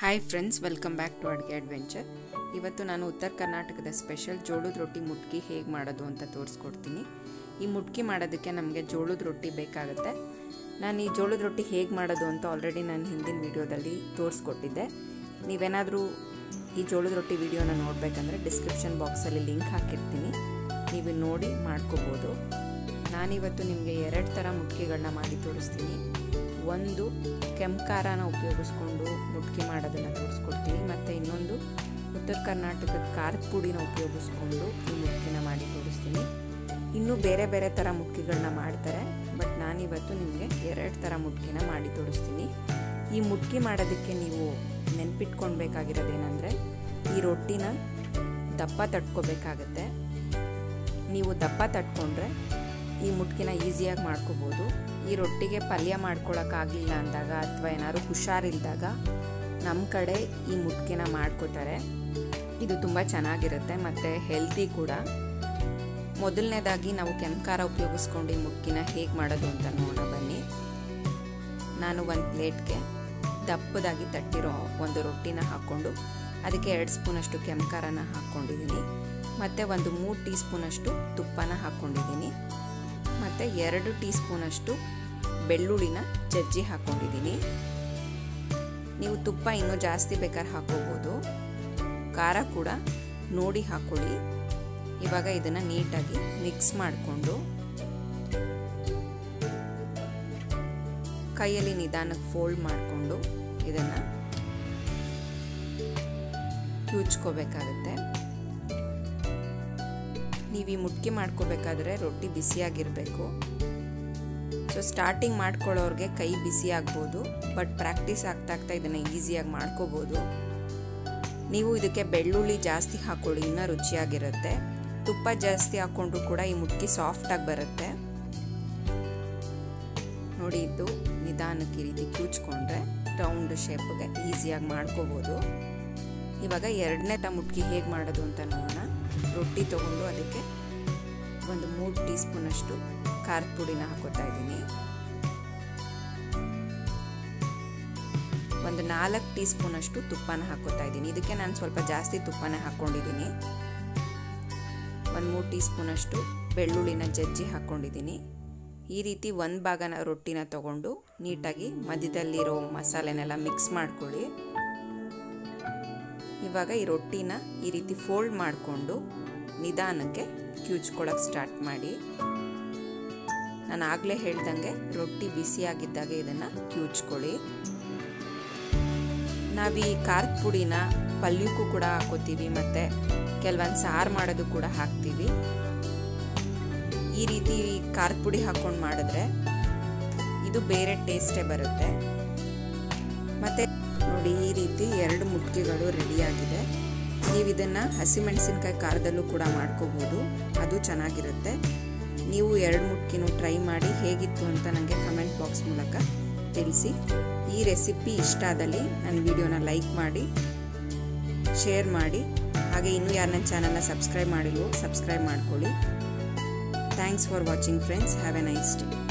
hi friends welcome back to ಅಡುಗೆ adventure ಇವತ್ತು ನಾನು ಉತ್ತರ ಕರ್ನಾಟಕದ ಸ್ಪೆಷಲ್ ಜೋಳದ ರೊಟ್ಟಿ ಮುಟ್ಕಿ ಹೇಗೆ ಮಾಡೋದು ಅಂತ ತೋರಿಸ್ಕೊಡ್ತೀನಿ ಈ ಮುಟ್ಕಿ ಮಾಡೋದಕ್ಕೆ ನಮಗೆ ಜೋಳದ ರೊಟ್ಟಿ ಬೇಕಾಗುತ್ತೆ ನಾನು ಈ ಜೋಳದ ರೊಟ್ಟಿ ಹೇಗೆ ಮಾಡೋದು ಅಂತ ಆಲ್ರೆಡಿ ನಾನು ಹಿಂದಿನ ವೀಡಿಯೋದಲ್ಲಿ ತೋರಿಸ್ಕೊಟ್ಟಿದ್ದೆ ನೀವೇನಾದರೂ ಈ ಜೋಳದ ರೊಟ್ಟಿ ವಿಡಿಯೋನ ನೋಡಬೇಕಂದ್ರೆ ಡಿಸ್ಕ್ರಿಪ್ಷನ್ ಬಾಕ್ಸಲ್ಲಿ ಲಿಂಕ್ ಹಾಕಿರ್ತೀನಿ ನೀವು ನೋಡಿ ಮಾಡ್ಕೋಬೋದು ನಾನಿವತ್ತು ನಿಮಗೆ ಎರಡು ಥರ ಮುಟ್ಕಿಗಳನ್ನ ಮಾಡಿ ತೋರಿಸ್ತೀನಿ ಒಂದು ಕೆಂಪು ಖಾರನ ಉಪಯೋಗಿಸ್ಕೊಂಡು ಮುಟ್ಕಿ ಮಾಡೋದನ್ನು ತೋರಿಸ್ಕೊಡ್ತೀನಿ ಮತ್ತು ಇನ್ನೊಂದು ಉತ್ತರ ಕರ್ನಾಟಕದ ಖಾರದ ಪುಡಿನ ಉಪಯೋಗಿಸ್ಕೊಂಡು ಈ ಮುಟ್ಕಿನ ಮಾಡಿ ತೋರಿಸ್ತೀನಿ ಇನ್ನೂ ಬೇರೆ ಬೇರೆ ಥರ ಮುಟ್ಕಿಗಳನ್ನ ಮಾಡ್ತಾರೆ ಬಟ್ ನಾನಿವತ್ತು ನಿಮಗೆ ಎರಡು ಥರ ಮುಟ್ಕಿನ ಮಾಡಿ ತೋರಿಸ್ತೀನಿ ಈ ಮುಟ್ಕಿ ಮಾಡೋದಕ್ಕೆ ನೀವು ನೆನ್ಪಿಟ್ಕೊಳ್ಬೇಕಾಗಿರೋದೇನೆಂದರೆ ಈ ರೊಟ್ಟಿನ ದಪ್ಪ ತಟ್ಕೋಬೇಕಾಗತ್ತೆ ನೀವು ದಪ್ಪ ತಟ್ಕೊಂಡ್ರೆ ಈ ಮುಟ್ಕಿನ ಈಸಿಯಾಗಿ ಮಾಡ್ಕೋಬೋದು ಈ ರೊಟ್ಟಿಗೆ ಪಲ್ಯ ಮಾಡ್ಕೊಳಕ್ಕಾಗಲಿಲ್ಲ ಅಂದಾಗ ಅಥವಾ ಏನಾದ್ರು ಹುಷಾರಿಲ್ದಾಗ ನಮ್ಮ ಕಡೆ ಈ ಮುಟ್ಕಿನ ಮಾಡ್ಕೋತಾರೆ ಇದು ತುಂಬ ಚೆನ್ನಾಗಿರುತ್ತೆ ಮತ್ತು ಹೆಲ್ತಿ ಕೂಡ ಮೊದಲನೇದಾಗಿ ನಾವು ಕೆಂಪು ಖಾರ ಉಪಯೋಗಿಸ್ಕೊಂಡು ಈ ಮುಟ್ಕಿನ ಹೇಗೆ ಮಾಡೋದು ಅಂತ ನೋಡೋ ಬನ್ನಿ ನಾನು ಒಂದು ಪ್ಲೇಟ್ಗೆ ದಪ್ಪದಾಗಿ ತಟ್ಟಿರೋ ಒಂದು ರೊಟ್ಟಿನ ಹಾಕ್ಕೊಂಡು ಅದಕ್ಕೆ ಎರಡು ಸ್ಪೂನಷ್ಟು ಕೆಂಪು ಖಾರನ ಹಾಕ್ಕೊಂಡಿದ್ದೀನಿ ಮತ್ತು ಒಂದು ಮೂರು ಟೀ ಸ್ಪೂನಷ್ಟು ತುಪ್ಪನ ಹಾಕ್ಕೊಂಡಿದ್ದೀನಿ ಮತ್ತು ಎರಡು ಟೀ ಸ್ಪೂನಷ್ಟು ಬೆಳ್ಳುಳ್ಳಿನ ಜಜ್ಜಿ ಹಾಕ್ಕೊಂಡಿದ್ದೀನಿ ನೀವು ತುಪ್ಪ ಇನ್ನೂ ಜಾಸ್ತಿ ಬೇಕಾದ್ರೆ ಹಾಕೋಬೋದು ಖಾರ ಕೂಡ ನೋಡಿ ಹಾಕ್ಕೊಳ್ಳಿ ಇವಾಗ ಇದನ್ನು ನೀಟಾಗಿ ಮಿಕ್ಸ್ ಮಾಡಿಕೊಂಡು ಕೈಯಲ್ಲಿ ನಿಧಾನಕ್ಕೆ ಫೋಲ್ಡ್ ಮಾಡಿಕೊಂಡು ಇದನ್ನು ಕ್ಯೂಚ್ಕೋಬೇಕಾಗತ್ತೆ ನೀವು ಈ ಮುಟ್ಕಿ ಮಾಡ್ಕೋಬೇಕಾದ್ರೆ ರೊಟ್ಟಿ ಬಿಸಿಯಾಗಿರಬೇಕು ಸೊ ಸ್ಟಾರ್ಟಿಂಗ್ ಮಾಡ್ಕೊಳ್ಳೋರಿಗೆ ಕೈ ಬಿಸಿ ಆಗ್ಬೋದು ಬಟ್ ಪ್ರಾಕ್ಟೀಸ್ ಆಗ್ತಾ ಆಗ್ತಾ ಇದನ್ನು ಈಸಿಯಾಗಿ ಮಾಡ್ಕೋಬೋದು ನೀವು ಇದಕ್ಕೆ ಬೆಳ್ಳುಳ್ಳಿ ಜಾಸ್ತಿ ಹಾಕ್ಕೊಳ್ಳಿ ಇನ್ನೂ ರುಚಿಯಾಗಿರುತ್ತೆ ತುಪ್ಪ ಜಾಸ್ತಿ ಹಾಕ್ಕೊಂಡ್ರು ಕೂಡ ಈ ಮುಟ್ಕಿ ಸಾಫ್ಟಾಗಿ ಬರುತ್ತೆ ನೋಡಿ ಇದು ನಿಧಾನಕ್ಕೆ ಈ ರೀತಿ ಕ್ಯೂಚ್ಕೊಂಡ್ರೆ ರೌಂಡ್ ಶೇಪ್ಗೆ ಈಸಿಯಾಗಿ ಮಾಡ್ಕೋಬೋದು ಇವಾಗ ಎರಡನೇ ತ ಮುಟ್ಕಿ ಹೇಗೆ ಮಾಡೋದು ಅಂತ ನೋಡೋಣ ರೊಟ್ಟಿ ತೊಗೊಂಡು ಅದಕ್ಕೆ ಒಂದು ಮೂರು ಟೀ ಸ್ಪೂನಷ್ಟು ಖಾರದ ಪುಡಿನ ಹಾಕೋತಾ ಇದ್ದೀನಿ ಒಂದು ನಾಲ್ಕು ಟೀ ಸ್ಪೂನಷ್ಟು ತುಪ್ಪನ ಹಾಕೋತಾ ಇದ್ದೀನಿ ಇದಕ್ಕೆ ನಾನು ಸ್ವಲ್ಪ ಜಾಸ್ತಿ ತುಪ್ಪನ ಹಾಕ್ಕೊಂಡಿದ್ದೀನಿ ಒಂದು ಮೂರು ಟೀ ಸ್ಪೂನಷ್ಟು ಬೆಳ್ಳುಳ್ಳಿನ ಜಜ್ಜಿ ಹಾಕ್ಕೊಂಡಿದ್ದೀನಿ ಈ ರೀತಿ ಒಂದು ಭಾಗನ ರೊಟ್ಟಿನ ತೊಗೊಂಡು ನೀಟಾಗಿ ಮಧ್ಯದಲ್ಲಿರೋ ಮಸಾಲೆನೆಲ್ಲ ಮಿಕ್ಸ್ ಮಾಡ್ಕೊಳ್ಳಿ ಇವಾಗ ಈ ರೊಟ್ಟಿನ ಈ ರೀತಿ ಫೋಲ್ಡ್ ಮಾಡಿಕೊಂಡು ನಿಧಾನಕ್ಕೆ ಕ್ಯೂಚ್ಕೊಳಕ್ಕೆ ಸ್ಟಾರ್ಟ್ ಮಾಡಿ ನಾನು ಆಗಲೇ ಹೇಳ್ದಂಗೆ ರೊಟ್ಟಿ ಬಿಸಿಯಾಗಿದ್ದಾಗ ಇದನ್ನು ಕ್ಯೂಚ್ಕೊಳ್ಳಿ ನಾವು ಈ ಖಾರದ ಪುಡಿನ ಪಲ್ಯಕ್ಕೂ ಕೂಡ ಹಾಕೋತೀವಿ ಮತ್ತು ಕೆಲವೊಂದು ಸಾರು ಮಾಡೋದು ಕೂಡ ಹಾಕ್ತೀವಿ ಈ ರೀತಿ ಖಾರದ ಪುಡಿ ಹಾಕ್ಕೊಂಡು ಮಾಡಿದ್ರೆ ಇದು ಬೇರೆ ಟೇಸ್ಟೇ ಬರುತ್ತೆ ಮತ್ತು ನೋಡಿ ಈ ರೀತಿ ಎರಡು ಮುಟ್ಕಿಗಳು ರೆಡಿಯಾಗಿದೆ ನೀವು ಇದನ್ನು ಹಸಿಮೆಣಸಿನ್ಕಾಯಿ ಖಾರದಲ್ಲೂ ಕೂಡ ಮಾಡ್ಕೋಬೋದು ಅದು ಚೆನ್ನಾಗಿರುತ್ತೆ ನೀವು ಎರಡು ಮುಟ್ಕಿನೂ ಟ್ರೈ ಮಾಡಿ ಹೇಗಿತ್ತು ಅಂತ ನನಗೆ ಕಮೆಂಟ್ ಬಾಕ್ಸ್ ಮೂಲಕ ತಿಳಿಸಿ ಈ ರೆಸಿಪಿ ಇಷ್ಟ ಆದಲ್ಲಿ ನನ್ನ ವಿಡಿಯೋನ ಲೈಕ್ ಮಾಡಿ ಶೇರ್ ಮಾಡಿ ಹಾಗೆ ಇನ್ನೂ ಯಾರು ನನ್ನ ಚಾನಲ್ನ ಸಬ್ಸ್ಕ್ರೈಬ್ ಮಾಡಿಲ್ವೋ ಸಬ್ಸ್ಕ್ರೈಬ್ ಮಾಡ್ಕೊಳ್ಳಿ thanks for watching friends have a nice day